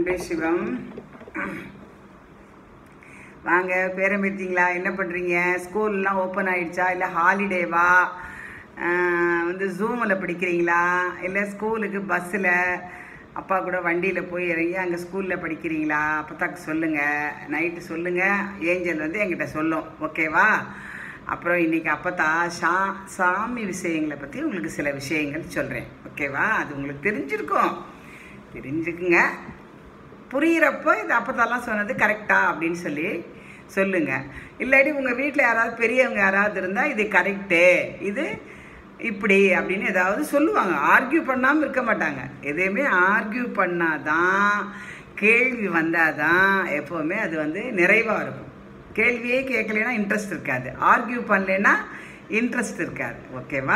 அன்பே சிவம் வாங்க பேரம் பேத்திங்களா என்ன பண்ணுறீங்க ஸ்கூல்லாம் ஓப்பன் ஆயிடுச்சா இல்லை ஹாலிடேவா வந்து ஜூமில் படிக்கிறீங்களா இல்லை ஸ்கூலுக்கு பஸ்ஸில் அப்பா கூட வண்டியில் போய் இறங்கி அங்கே ஸ்கூலில் படிக்கிறீங்களா அப்போதாக்கு சொல்லுங்கள் நைட்டு சொல்லுங்கள் ஏஞ்சல் வந்து என்கிட்ட சொல்லும் ஓகேவா அப்புறம் இன்றைக்கி அப்பத்தா சா சாமி விஷயங்களை பற்றி உங்களுக்கு சில விஷயங்கள் சொல்கிறேன் ஓகேவா அது உங்களுக்கு தெரிஞ்சிருக்கும் தெரிஞ்சுக்குங்க புரியிறப்போ இது அப்போதெல்லாம் சொன்னது கரெக்டா அப்படின்னு சொல்லி சொல்லுங்கள் இல்லாட்டி உங்கள் வீட்டில் யாராவது பெரியவங்க யாராவது இருந்தால் இது கரெக்டு இது இப்படி அப்படின்னு ஏதாவது சொல்லுவாங்க ஆர்கியூ பண்ணாமல் இருக்க மாட்டாங்க எதையுமே ஆர்கியூ பண்ணாதான் கேள்வி வந்தால் தான் எப்போவுமே அது வந்து நிறைவாக இருக்கும் கேள்வியே கேட்கலைன்னா இன்ட்ரெஸ்ட் இருக்காது ஆர்கியூ பண்ணலைன்னா இன்ட்ரெஸ்ட் இருக்காது ஓகேவா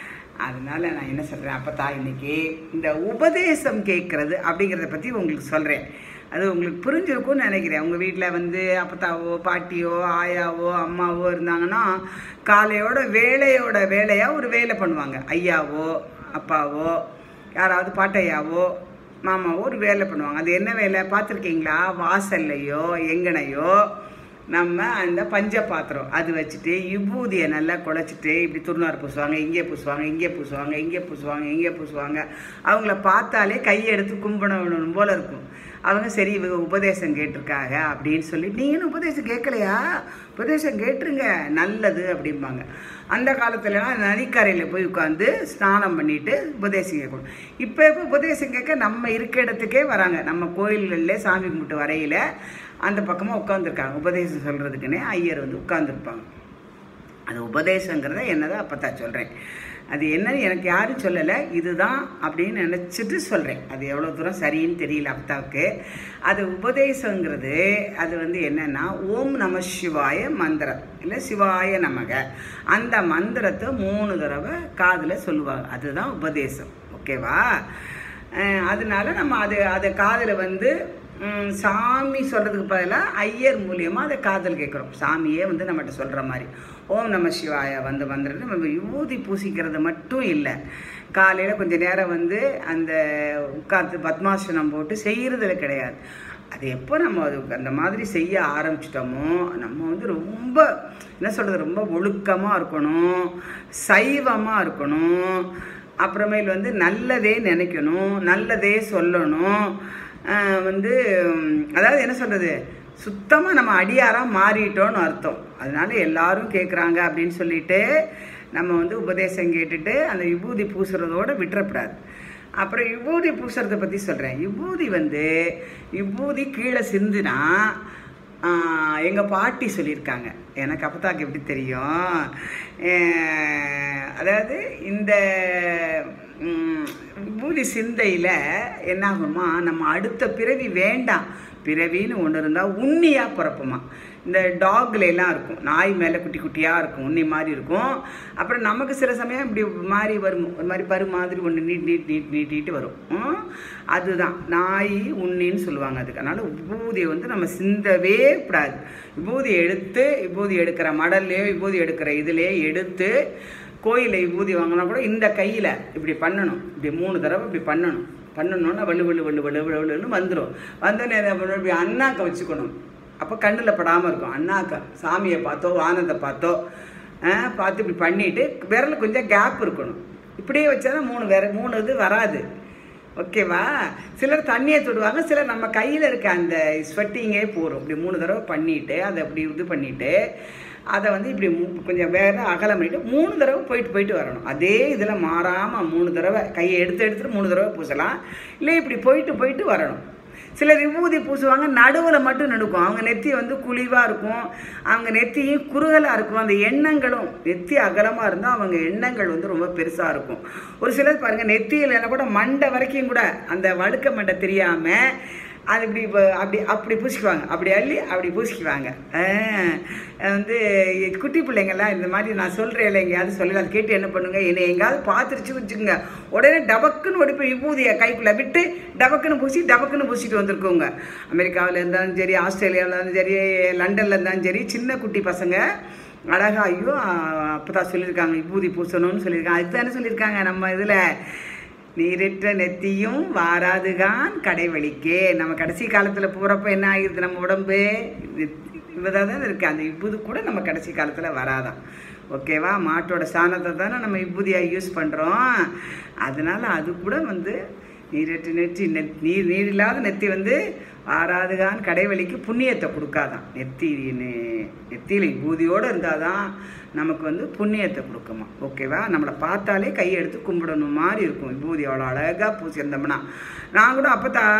அதனால நான் என்ன சொல்கிறேன் அப்போ தான் இன்னைக்கு இந்த உபதேசம் கேட்குறது அப்படிங்கிறத பற்றி உங்களுக்கு சொல்கிறேன் அது உங்களுக்கு புரிஞ்சிருக்கும்னு நினைக்கிறேன் உங்கள் வீட்டில் வந்து அப்பத்தாவோ பாட்டியோ ஆயாவோ அம்மாவோ இருந்தாங்கன்னா காலையோட வேலையோட வேலையாக ஒரு வேலை பண்ணுவாங்க ஐயாவோ அப்பாவோ யாராவது பாட்டையாவோ மாமாவோ ஒரு வேலை பண்ணுவாங்க அது என்ன வேலை பார்த்துருக்கீங்களா வாசல்லையோ எங்கனையோ நம்ம அந்த பஞ்ச பாத்திரம் அது வச்சுட்டு விபூதியை நல்லா குழச்சிட்டு இப்படி துர்நார் பூசுவாங்க இங்கே பூசுவாங்க இங்கே பூசுவாங்க இங்கே பூசுவாங்க இங்கே பூசுவாங்க அவங்கள பார்த்தாலே கையெடுத்து கும்பிடணும் போல இருக்கும் அவங்க சரி இவங்க உபதேசம் கேட்டிருக்காங்க அப்படின்னு சொல்லி நீங்களும் உபதேசம் கேட்கலையா உபதேசம் கேட்டுருங்க நல்லது அப்படிம்பாங்க அந்த காலத்துலலாம் நதிக்கரையில் போய் உட்காந்து ஸ்நானம் பண்ணிட்டு உபதேசம் கேட்கணும் இப்போ இப்போ உபதேசம் கேட்க நம்ம இருக்க இடத்துக்கே வராங்க நம்ம கோயில்களில் சாமி கும்பிட்டு வரையில் அந்த பக்கமாக உட்காந்துருக்காங்க உபதேசம் சொல்கிறதுக்குன்னே ஐயர் வந்து உட்காந்துருப்பாங்க அது உபதேசங்கிறத என்னதான் அப்போ தான் சொல்கிறேன் அது என்னன்னு எனக்கு யாரும் சொல்லலை இதுதான் அப்படின்னு நினச்சிட்டு சொல்கிறேன் அது எவ்வளோ தூரம் சரின்னு தெரியல அப்தாவுக்கு அது உபதேசங்கிறது அது வந்து என்னென்னா ஓம் நம சிவாய மந்திரம் இல்லை சிவாய நமக அந்த மந்திரத்தை மூணு தடவை காதில் சொல்லுவாங்க அதுதான் உபதேசம் ஓகேவா அதனால நம்ம அது அதை காதில் வந்து சாமி சொல்கிறதுக்கு பதிலாக ஐயர் மூலியமாக அதை காதல் கேட்குறோம் சாமியே வந்து நம்மகிட்ட சொல்கிற மாதிரி ஓம் நம சிவாய வந்து வந்துடுறது நம்ம யூதி பூசிக்கிறது மட்டும் இல்லை காலையில் கொஞ்சம் நேரம் வந்து அந்த உட்காந்து பத்மாசனம் போட்டு செய்கிறதுல கிடையாது அது எப்போ நம்ம அது அந்த மாதிரி செய்ய ஆரம்பிச்சிட்டோமோ நம்ம வந்து ரொம்ப என்ன சொல்கிறது ரொம்ப ஒழுக்கமாக இருக்கணும் சைவமாக இருக்கணும் அப்புறமேல் வந்து நல்லதே நினைக்கணும் நல்லதே சொல்லணும் வந்து அதாவது என்ன சொல்கிறது சுத்தமாக நம்ம அடியாராக மாறிட்டோன்னு அர்த்தம் அதனால எல்லாரும் கேட்குறாங்க அப்படின்னு சொல்லிட்டு நம்ம வந்து உபதேசம் கேட்டுட்டு அந்த விபூதி பூசுறதோடு விட்டுறப்படாது அப்புறம் விபூதி பூசுறதை பற்றி சொல்கிறேன் விபூதி வந்து விபூதி கீழே சிந்துனா எங்கள் பாட்டி சொல்லியிருக்காங்க எனக்கு அப்பத்தாக்கு எப்படி தெரியும் அதாவது இந்த விபூதி சிந்தையில் என்னாகுமா நம்ம அடுத்த பிறவி வேண்டாம் பிறவின்னு ஒன்று இருந்தால் உண்ணியாக பிறப்புமா இந்த டாக்ல எல்லாம் இருக்கும் நாய் மேலே குட்டி குட்டியாக இருக்கும் உண்ணி மாதிரி இருக்கும் அப்புறம் நமக்கு சில சமயம் இப்படி மாறி வரும் ஒரு மாதிரி பரு மாதிரி ஒன்று நீட் நீட் நீட் நீட்டிட்டு வரும் அதுதான் நாய் உண்ணின்னு சொல்லுவாங்க அதுக்கு அதனால் விபூதியை வந்து நம்ம சிந்தவே கூடாது விபூதி எடுத்து விபூதி எடுக்கிற மடல்லையோ விபூதி எடுக்கிற இதுலேயே எடுத்து கோயிலில் விபூதி வாங்கினா கூட இந்த கையில் இப்படி பண்ணணும் இப்படி மூணு தடவை இப்படி பண்ணணும் பண்ணணுன்னா வலு வலு வலு வலு வலு வலுன்னு வந்துடும் வந்தோடனே இப்படி அண்ணாக்க வச்சுக்கணும் அப்போ கண்ணில் படாமல் இருக்கும் அண்ணாக்க சாமியை பார்த்தோ வானத்தை பார்த்தோ பார்த்து இப்படி பண்ணிவிட்டு விரல் கொஞ்சம் கேப் இருக்கணும் இப்படியே வச்சா மூணு விர மூணு இது வராது ஓகேவா சிலர் தண்ணியை தொடுவாங்க சிலர் நம்ம கையில் இருக்க அந்த ஸ்வெட்டிங்கே போகிறோம் இப்படி மூணு தடவை பண்ணிவிட்டு அதை அப்படி இது பண்ணிவிட்டு அதை வந்து இப்படி கொஞ்சம் வேறு அகலம் பண்ணிவிட்டு மூணு தடவை போயிட்டு போயிட்டு வரணும் அதே இதில் மாறாமல் மூணு தடவை கையை எடுத்து எடுத்துட்டு மூணு தடவை பூசலாம் இல்லை இப்படி போயிட்டு போயிட்டு வரணும் சிலர் விபூதி பூசுவாங்க நடுவில் மட்டும் நடுக்கும் அவங்க நெத்தி வந்து குழிவாக இருக்கும் அவங்க நெத்தியும் குறுகலாக இருக்கும் அந்த எண்ணங்களும் நெத்தி அகலமாக இருந்தால் அவங்க எண்ணங்கள் வந்து ரொம்ப பெருசாக இருக்கும் ஒரு சிலர் பாருங்கள் நெத்தியில் கூட மண்டை வரைக்கும் கூட அந்த வழுக்க மண்டை தெரியாமல் அது இப்படி அப்படி அப்படி பூசிக்குவாங்க அப்படி அள்ளி அப்படி பூசிக்குவாங்க வந்து குட்டி பிள்ளைங்கள்லாம் இந்த மாதிரி நான் சொல்கிறேன் இல்லை எங்கேயாவது சொல்லல அது கேட்டு என்ன பண்ணுங்க என்னை எங்கேயாவது பார்த்துருச்சு வச்சுக்கோங்க உடனே டபக்குன்னு ஓடி போய் விபூதியை கைக்குள்ளே விட்டு டபக்குன்னு பூசி டபக்குன்னு பூசிட்டு வந்திருக்கோங்க அமெரிக்காவில் இருந்தாலும் சரி ஆஸ்திரேலியாவில் இருந்தாலும் சரி லண்டனில் இருந்தாலும் சரி சின்ன குட்டி பசங்க அழகா ஐயோ அப்போ தான் சொல்லியிருக்காங்க விபூதி பூசணும்னு சொல்லியிருக்காங்க அதுதானே சொல்லியிருக்காங்க நம்ம இதில் நீரிட்ட நெத்தியும் வாராதுகான் கடைவழிக்கே நம்ம கடைசி காலத்தில் போகிறப்ப என்ன ஆகிருது நம்ம உடம்பு இவதாக தான் இருக்குது அந்த இப்புது கூட நம்ம கடைசி காலத்தில் வராதான் ஓகேவா மாட்டோட சாணத்தை தானே நம்ம இப்புதியாக யூஸ் பண்ணுறோம் அதனால் அது கூட வந்து நீரற்று நெற்றி நெத் நீர் நீர் இல்லாத நெத்தி வந்து ஆறாதுகான் கடைவழிக்கு புண்ணியத்தை கொடுக்காதான் நெத்தி நெ- நெத்தியில் பூதியோடு இருந்தால் தான் நமக்கு வந்து புண்ணியத்தை கொடுக்குமா ஓகேவா நம்மளை பார்த்தாலே கையெடுத்து கும்பிடணும் மாதிரி இருக்கும் விபூதி அவ்வளோ அழகாக பூசியிருந்தோம்னா நான் கூட அப்போ தான்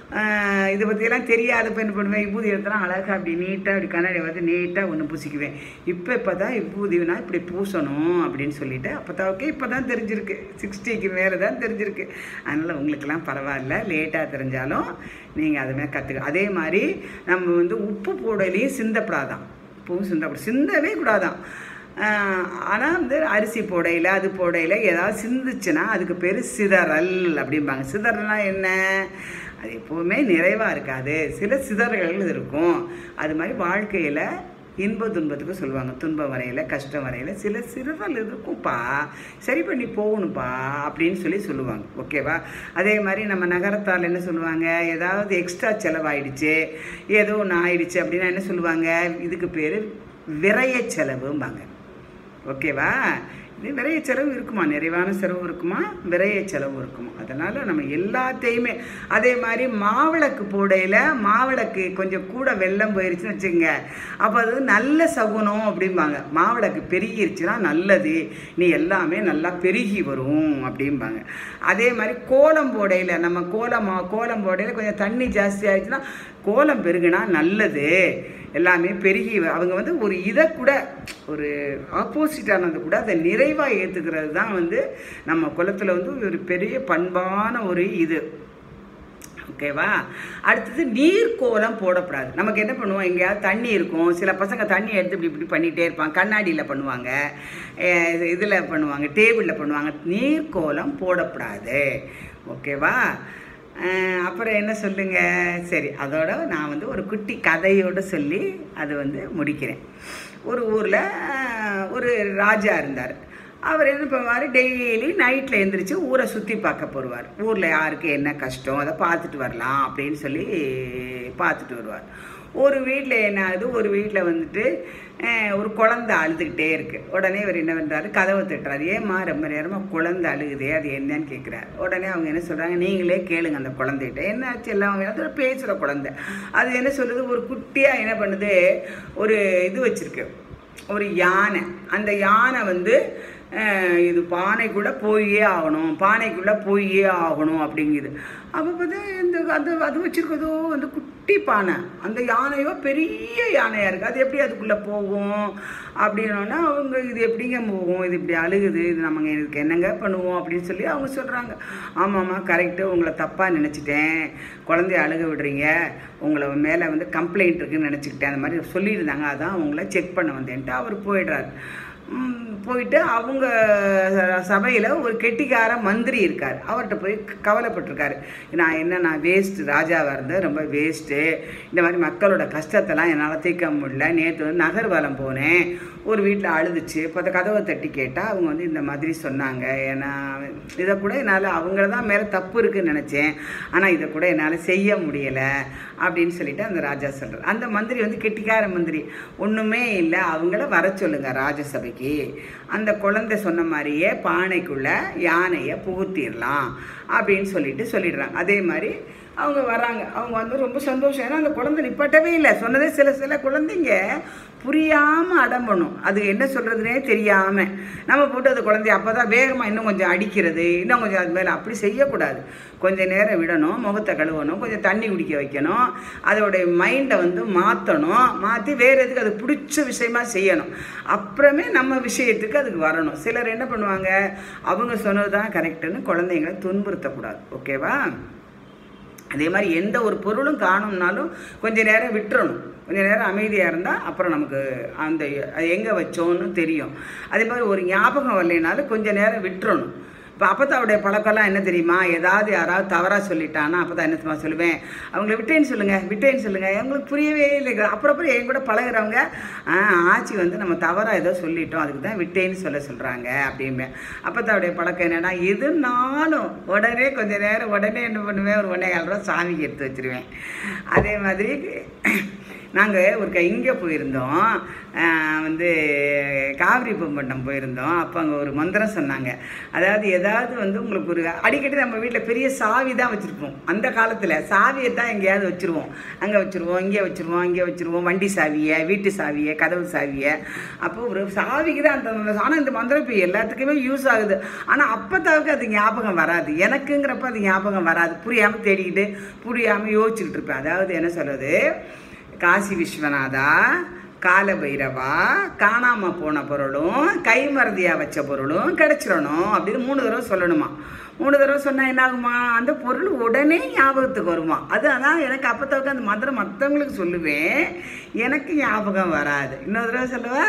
இதை பற்றியெல்லாம் தெரியாதப்ப என்ன பண்ணுவேன் விபூதி எடுத்தனா அழகாக அப்படி நீட்டாக அப்படி கண்ணாடி வந்து நீட்டாக ஒன்று பூசிக்குவேன் இப்போ இப்போ தான் விபூதினா இப்படி பூசணும் அப்படின்னு சொல்லிட்டு அப்போ தான் ஓகே இப்போ தான் தெரிஞ்சிருக்கு சிக்ஸ்டிக்கு மேலே தான் தெரிஞ்சிருக்கு அதனால் உங்களுக்கெல்லாம் பரவாயில்ல லேட்டாக தெரிஞ்சாலும் நீங்கள் அது மாதிரி கற்றுக்க அதே மாதிரி நம்ம வந்து உப்பு போடலையும் சிந்தப்படாதான் உப்பும் சிந்தப்படும் சிந்தவே கூடாதான் ஆனால் வந்து அரிசி போடையில் அது போடையில் ஏதாவது சிந்துச்சுன்னா அதுக்கு பேர் சிதறல் அப்படிம்பாங்க சிதறல்னா என்ன அது எப்போவுமே நிறைவாக இருக்காது சில சிதறல்கள் இருக்கும் அது மாதிரி வாழ்க்கையில் இன்ப துன்பத்துக்கு சொல்லுவாங்க துன்பம் வரையில் கஷ்டம் வரையில் சில சிறுவல் இருக்கும்ப்பா சரி பண்ணி போகணும்ப்பா அப்படின்னு சொல்லி சொல்லுவாங்க ஓகேவா அதே மாதிரி நம்ம நகரத்தால் என்ன சொல்லுவாங்க ஏதாவது எக்ஸ்ட்ரா செலவாயிடுச்சு ஏதோ ஒன்று ஆயிடுச்சு அப்படின்னா என்ன சொல்லுவாங்க இதுக்கு பேர் விரய செலவும்பாங்க ஓகேவா இது விரைய செலவு இருக்குமா நிறைவான செலவு இருக்குமா விரைய செலவு இருக்குமா அதனால் நம்ம எல்லாத்தையுமே அதே மாதிரி மாவிளக்கு போடையில் மாவிளக்கு கொஞ்சம் கூட வெள்ளம் போயிருச்சுன்னு வச்சுக்கோங்க அப்போ அது நல்ல சகுனம் அப்படிம்பாங்க மாவிளக்கு பெருகிருச்சுன்னா நல்லது நீ எல்லாமே நல்லா பெருகி வரும் அப்படிம்பாங்க அதே மாதிரி கோலம் போடையில் நம்ம கோலம் கோலம் போடையில் கொஞ்சம் தண்ணி ஜாஸ்தி ஆயிடுச்சுன்னா கோலம் பெருகுனா நல்லது எல்லாமே பெருகி வ- அவங்க வந்து ஒரு இதை கூட ஒரு ஆப்போசிட்டானது கூட அதை நிறைவாக ஏற்றுக்கிறது தான் வந்து நம்ம குலத்தில் வந்து ஒரு பெரிய பண்பான ஒரு இது ஓகேவா அடுத்தது நீர் கோலம் போடக்கூடாது நமக்கு என்ன பண்ணுவோம் எங்கேயாவது தண்ணி இருக்கும் சில பசங்க தண்ணி எடுத்து இப்படி இப்படி பண்ணிகிட்டே இருப்பாங்க கண்ணாடியில் பண்ணுவாங்க இதில் பண்ணுவாங்க டேபிளில் பண்ணுவாங்க நீர் கோலம் போடக்கூடாது ஓகேவா அஹ் அப்புறம் என்ன சொல்லுங்க சரி அதோட நான் வந்து ஒரு குட்டி கதையோடு சொல்லி அது வந்து முடிக்கிறேன் ஒரு ஊரில் ஒரு ராஜா இருந்தார் அவர் என்ன பண்ணுவார் டெய்லி நைட்டில் எழுந்திரிச்சு ஊரை சுற்றி பார்க்க போடுவார் ஊரில் யாருக்கு என்ன கஷ்டம் அதை பார்த்துட்டு வரலாம் அப்படின்னு சொல்லி பார்த்துட்டு வருவார் ஒரு வீட்டில் என்ன ஆகுது ஒரு வீட்டில் வந்துட்டு அஹ், ஒரு குழந்தை அழுதுகிட்டே இருக்கு உடனே இவர் என்ன பண்ணுறாரு கதவை தட்டுறாரு ஏம்மா ரொம்ப நேரமாக குழந்தை அழுகுதே அது என்னன்னு கேட்குறாரு உடனே அவங்க என்ன சொல்கிறாங்க நீங்களே கேளுங்க அந்த குழந்தைகிட்ட என்ன ஆச்சு எல்லாம் அது பேசுகிற குழந்தை அது என்ன சொல்லுது ஒரு குட்டியாக என்ன பண்ணுது ஒரு இது வச்சிருக்கு ஒரு யானை அந்த யானை வந்து அஹ், இது பானைக்குள்ளே போயே ஆகணும் பானைக்குள்ளே போயே ஆகணும் அப்படிங்குது அப்போ பார்த்தா இந்த அது அது வச்சிருக்கதோ அந்த குட்டி பானை அந்த யானையோ பெரிய யானையாக இருக்குது அது எப்படி அதுக்குள்ளே போகும் அப்படின்னோன்னா அவங்க இது எப்படிங்க போகும் இது இப்படி அழுகுது இது நம்ம இதுக்கு என்னங்க பண்ணுவோம் அப்படின்னு சொல்லி அவங்க சொல்கிறாங்க ஆமாம்மா கரெக்டு உங்களை தப்பாக நினச்சிட்டேன் குழந்தைய அழுக விடுறீங்க உங்களை மேலே வந்து கம்ப்ளைண்ட் இருக்குன்னு நினச்சிக்கிட்டேன் அந்த மாதிரி சொல்லியிருந்தாங்க அதான் உங்களை செக் பண்ண வந்தேன்ட்டு அவர் போயிடுறாரு ம், போயிட்டு அவங்க சபையில் ஒரு கெட்டிக்கார மந்திரி இருக்கார் அவர்கிட்ட போய் கவலைப்பட்டிருக்காரு நான் என்ன நான் வேஸ்ட்டு ராஜாவாக இருந்தேன் ரொம்ப வேஸ்ட்டு இந்த மாதிரி மக்களோட கஷ்டத்தெல்லாம் என்னால் தீர்க்க முடியல நேற்று வந்து நகர்வலம் போனேன் ஒரு வீட்டில் அழுதுச்சு இப்போ அந்த கதவை தட்டி கேட்டால் அவங்க வந்து இந்த மாதிரி சொன்னாங்க ஏன்னா இதை கூட என்னால் அவங்கள தான் மேலே தப்பு இருக்குன்னு நினச்சேன் ஆனால் இதை கூட என்னால் செய்ய முடியலை அப்படின்னு சொல்லிட்டு அந்த ராஜா சொல்கிறார் அந்த மந்திரி வந்து கெட்டிக்கார மந்திரி ஒன்றுமே இல்லை அவங்கள வர சொல்லுங்க ராஜசபைக்கு அந்த குழந்தை சொன்ன மாதிரியே பானைக்குள்ளே யானையை புகுத்திடலாம் அப்படின்னு சொல்லிட்டு சொல்லிடுறாங்க அதே மாதிரி அவங்க வராங்க அவங்க வந்து ரொம்ப சந்தோஷம் ஏன்னா அந்த குழந்தை நிப்பாட்டவே இல்லை சொன்னதே சில சில குழந்தைங்க புரியாமல் அடம் பண்ணும் அது என்ன சொல்கிறதுனே தெரியாமல் நம்ம போட்டு அந்த குழந்தைய அப்போ தான் வேகமாக இன்னும் கொஞ்சம் அடிக்கிறது இன்னும் கொஞ்சம் அது மேலே அப்படி செய்யக்கூடாது கொஞ்சம் நேரம் விடணும் முகத்தை கழுவணும் கொஞ்சம் தண்ணி குடிக்க வைக்கணும் அதோடைய மைண்டை வந்து மாற்றணும் மாற்றி வேறு எதுக்கு அது பிடிச்ச விஷயமா செய்யணும் அப்புறமே நம்ம விஷயத்துக்கு அதுக்கு வரணும் சிலர் என்ன பண்ணுவாங்க அவங்க சொன்னது தான் கரெக்டுன்னு குழந்தைங்களை துன்புறுத்தக்கூடாது ஓகேவா அதே மாதிரி எந்த ஒரு பொருளும் காணும்னாலும் கொஞ்ச நேரம் விட்டுறணும் கொஞ்ச நேரம் அமைதியாக இருந்தால் அப்புறம் நமக்கு அந்த அது எங்கே வச்சோன்னு தெரியும் அதே மாதிரி ஒரு ஞாபகம் வரலைனாலும் கொஞ்ச நேரம் விட்டுறணும் இப்போ அப்பத்தாவுடைய பழக்கம்லாம் என்ன தெரியுமா ஏதாவது யாராவது தவறாக சொல்லிட்டான்னா அப்போ தான் என்ன தெரியுமா சொல்லுவேன் அவங்கள விட்டேன்னு சொல்லுங்கள் விட்டேன்னு சொல்லுங்கள் அவங்களுக்கு புரியவே இல்லை அப்புறம் அப்புறம் என் கூட பழகுறவங்க "ஆ, ஆச்சி வந்து நம்ம தவறாக ஏதோ சொல்லிட்டோம் அதுக்கு தான் விட்டேன்னு சொல்ல சொல்கிறாங்க அப்படிம்பேன் அப்பத்தாவுடைய பழக்கம் என்னென்னா எதுனாலும் உடனே கொஞ்ச நேரம் உடனே என்ன பண்ணுவேன் ஒரு ஒன்றே கால் ரூபா சாமிக்கு எடுத்து வச்சிருவேன் அதே மாதிரி நாங்கள் ஒரு இங்கே போயிருந்தோம் ஆஹ் வந்து காவிரி பூம்பண்டம் போயிருந்தோம் அப்போ அங்கே ஒரு மந்திரம் சொன்னாங்க அதாவது ஏதாவது வந்து உங்களுக்கு ஒரு அடிக்கடி நம்ம வீட்டில் பெரிய சாவி தான் வச்சுருப்போம் அந்த காலத்தில் சாவியை தான் எங்கேயாவது வச்சுருவோம் அங்கே வச்சுருவோம் இங்கே வச்சுருவோம் இங்கே வச்சுருவோம் வண்டி சாவியை வீட்டு சாவியை கதவு சாவியை அப்போ ஒரு சாவிக்கு தான் அந்த ஆனால் இந்த மந்திரம் இப்போ எல்லாத்துக்குமே யூஸ் ஆகுது ஆனால் அப்போத்தாவுக்கு அது ஞாபகம் வராது எனக்குங்கிறப்ப அது ஞாபகம் வராது புரியாமல் தேடிக்கிட்டு புரியாமல் யோசிச்சுக்கிட்டு இருப்பேன் அதாவது என்ன சொல்கிறது காசி விஸ்வநாதா காலபைரவா காணாம போன பொருளும் கைமறதியா வச்ச பொருளும் கிடைச்சிடணும் அப்படின்னு மூணு தடவை சொல்லணுமா மூணு தடவை சொன்னால் என்ன ஆகுமா அந்த பொருள் உடனே ஞாபகத்துக்கு வருமா அது அதான் எனக்கு அப்பத்தவுக்கு அந்த மந்திரம் மற்றவங்களுக்கு சொல்லுவேன் எனக்கு ஞாபகம் வராது இன்னொரு தடவை சொல்லவா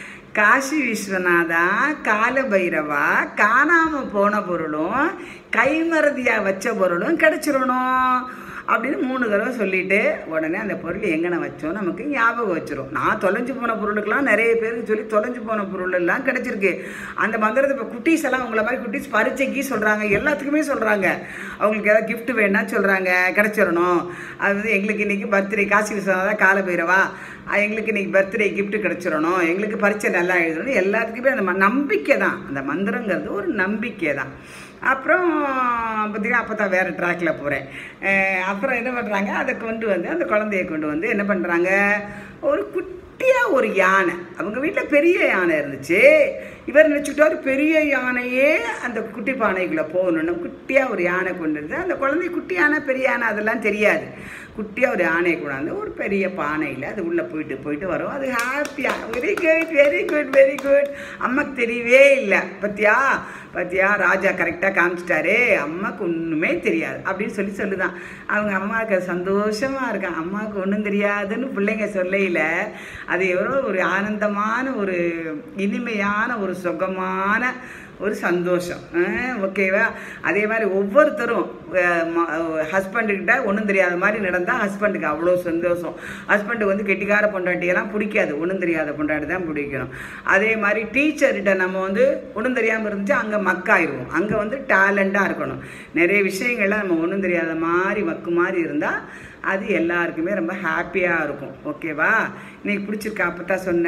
காசி விஸ்வநாதா காலபைரவா காணாம போன பொருளும் கைமறதியா வச்ச பொருளும் கிடைச்சிடணும் அப்படின்னு மூணு தடவை சொல்லிட்டு உடனே அந்த பொருள் எங்கன வச்சோம் நமக்கு ஞாபகம் வச்சிரும் நான் தொலைஞ்சு போன பொருளுக்கெல்லாம் நிறைய பேருக்கு சொல்லி தொலைஞ்சு போன பொருள் எல்லாம் கிடைச்சிருக்கு அந்த மந்திரத்தை இப்போ குட்டீஸ் எல்லாம் உங்களை மாதிரி குட்டீஸ் பரீட்சைக்கு சொல்கிறாங்க எல்லாத்துக்குமே சொல்கிறாங்க அவங்களுக்கு ஏதாவது gift வேணா சொல்கிறாங்க கிடைச்சிடணும் அது வந்து எங்களுக்கு இன்றைக்கி பர்த்டே காசி விஸ்வநாதா கால பைரவா அஹ் எங்களுக்கு இன்னைக்கு பர்த்டே gift கிடைச்சிடணும் எங்களுக்கு பரீட்சை நல்லா எழுதணும் எல்லாத்துக்குமே அந்த ம- நம்பிக்கை தான் அந்த மந்திரங்கிறது ஒரு நம்பிக்கை தான் அப்புறம் பார்த்தீங்கன்னா அப்போ தான் வேறு ட்ராக்கில் போகிறேன் அப்புறம் என்ன பண்ணுறாங்க அதை கொண்டு வந்து அந்த குழந்தைய கொண்டு வந்து என்ன பண்ணுறாங்க ஒரு குட்டியாக ஒரு யானை அவங்க வீட்டில் பெரிய யானை இருந்துச்சு இவர் நினச்சிக்கிட்டாரு பெரிய யானையே அந்த குட்டி பானைக்குள்ளே போகணுன்னு குட்டியாக ஒரு யானை கொண்டு வந்து அந்த குழந்தை குட்டி யானை பெரிய யானை அதெல்லாம் தெரியாது குட்டியாக ஒரு யானையை கொண்டாந்து ஒரு பெரிய பானையில் அது உள்ளே போயிட்டு போயிட்டு வரும் அது ஹாப்பியாக very good very good very good அம்மாக்கு தெரியவே இல்லை பத்தியா பத்தியா ராஜா கரெக்டாக காமிச்சிட்டாரு அம்மாவுக்கு ஒன்றுமே தெரியாது அப்படின்னு சொல்லி சொல்லுதான் அவங்க அம்மாவுக்கு அது சந்தோஷமாக இருக்கான் அம்மாவுக்கு ஒன்றும் தெரியாதுன்னு பிள்ளைங்க சொல்லையில் அது எவ்வளோ ஒரு ஆனந்தமான ஒரு இனிமையான ஒரு சுகமான ஒரு சந்தோஷம் அஹ் ஓகேவா அதே மாதிரி ஒவ்வொருத்தரும் ஹஸ்பண்டுக்கிட்ட ஒன்றும் தெரியாத மாதிரி நடந்தால் ஹஸ்பண்டுக்கு அவ்வளோ சந்தோஷம் ஹஸ்பண்டுக்கு வந்து கெட்டிக்கார பொண்டாட்டியெல்லாம் பிடிக்காது ஒன்றும் தெரியாத பொண்டாட்டி தான் பிடிக்கணும் அதே மாதிரி டீச்சர்கிட்ட நம்ம வந்து ஒன்றும் தெரியாமல் இருந்துச்சு அங்கே மக்காயிருவோம் அங்கே வந்து டேலண்டாக இருக்கணும் நிறைய விஷயங்கள்லாம் நம்ம ஒன்றும் தெரியாத மாதிரி மக்கு மாதிரி இருந்தால் அது எல்லாருக்குமே ரொம்ப ஹாப்பியாக இருக்கும் ஓகேவா இன்னைக்கு பிடிச்சிருக்கா அப்போ தான் சொன்ன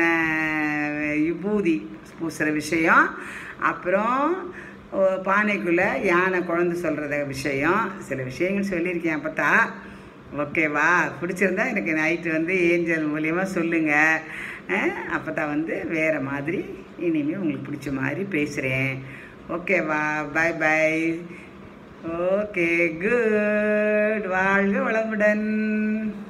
விபூதி பூசுகிற விஷயம் அப்புறம் ஓ, பானைக்குள்ளே யானை குழந்தை சொல்கிறத விஷயம் சில விஷயங்கள் சொல்லியிருக்கேன் அப்பத்தா ஓகேவா பிடிச்சிருந்தா எனக்கு நைட்டு வந்து ஏஞ்சல் மூலியமா சொல்லுங்கள் அப்போ தான் வந்து வேறு மாதிரி இனிமேல் உங்களுக்கு பிடிச்ச மாதிரி பேசுகிறேன் ஓகேவா பை பை ஓகே குட் வாழ்க வளமுடன்